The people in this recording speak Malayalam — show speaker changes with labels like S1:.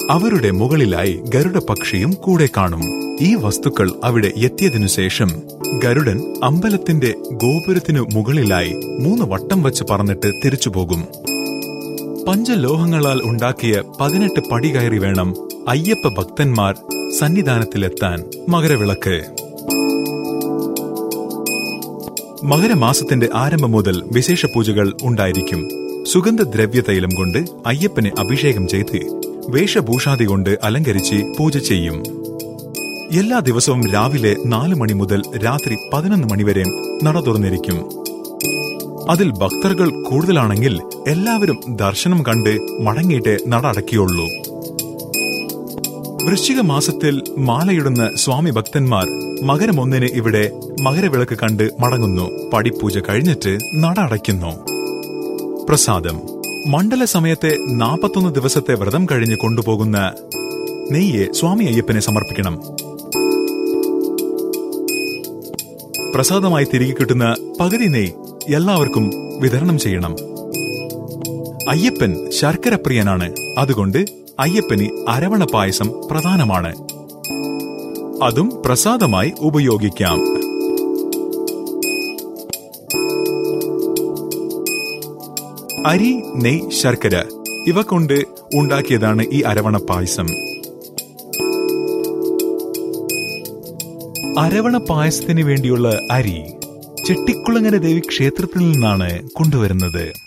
S1: അവരുടെ മുകളിലായി ഗരുഡ പക്ഷിയും കൂടെ കാണും ഈ വസ്തുക്കൾ അവിടെ എത്തിയതിനു ശേഷം ഗരുഡൻ അമ്പലത്തിന്റെ ഗോപുരത്തിനു മുകളിലായി മൂന്ന് വട്ടം വച്ച് പറന്നിട്ട് തിരിച്ചുപോകും പഞ്ചലോഹങ്ങളാൽ ഉണ്ടാക്കിയ പതിനെട്ട് പടി കയറി വേണം അയ്യപ്പ ഭക്തന്മാർ സന്നിധാനത്തിലെത്താൻ മകരവിളക്ക് മകരമാസത്തിന്റെ ആരംഭം മുതൽ വിശേഷ പൂജകൾ ഉണ്ടായിരിക്കും സുഗന്ധദ്രവ്യ തൈലം കൊണ്ട് അയ്യപ്പനെ അഭിഷേകം ചെയ്ത് വേഷഭൂഷാദി കൊണ്ട് അലങ്കരിച്ച് പൂജ ചെയ്യും എല്ലാ ദിവസവും രാവിലെ നാല് മണി മുതൽ രാത്രി പതിനൊന്ന് മണിവരെ നട തുറന്നിരിക്കും അതിൽ ഭക്തர்கள் കൂടുതലാണെങ്കിൽ എല്ലാവരും ദർശനം കണ്ട് മടങ്ങിയിട്ട് നട അടക്കിയുള്ളൂ വൃശ്ചിക മാസത്തിൽ മാലയിടുന്ന സ്വാമി ഭക്തന്മാർ മകരം ഒന്നിന് ഇവിടെ മകരവിളക്ക് കണ്ട് മടങ്ങുന്നു പടിപ്പൂജ കഴിഞ്ഞിട്ട് നട അടയ്ക്കുന്നു പ്രസാദം മണ്ഡല സമയത്തെ നാൽപ്പത്തൊന്ന് ദിവസത്തെ വ്രതം കഴിഞ്ഞ് കൊണ്ടുപോകുന്ന നെയ്യെ സ്വാമി അയ്യപ്പനെ സമർപ്പിക്കണം പ്രസാദമായി തിരികെ കിട്ടുന്ന പകുതി നെയ് എല്ലാവർക്കും വിതരണം ചെയ്യണം അയ്യപ്പൻ ശർക്കര പ്രിയനാണ് അതുകൊണ്ട് അയ്യപ്പന് അരവണ പായസം പ്രധാനമാണ് അതും പ്രസാദമായി ഉപയോഗിക്കാം അരി നെയ് ശർക്കര ഇവ കൊണ്ട് ഉണ്ടാക്കിയതാണ് ഈ അരവണ പായസം അരവണ പായസത്തിന് വേണ്ടിയുള്ള അരി ചെട്ടിക്കുളങ്ങര ദേവി ക്ഷേത്രത്തിൽ നിന്നാണ് കൊണ്ടുവരുന്നത്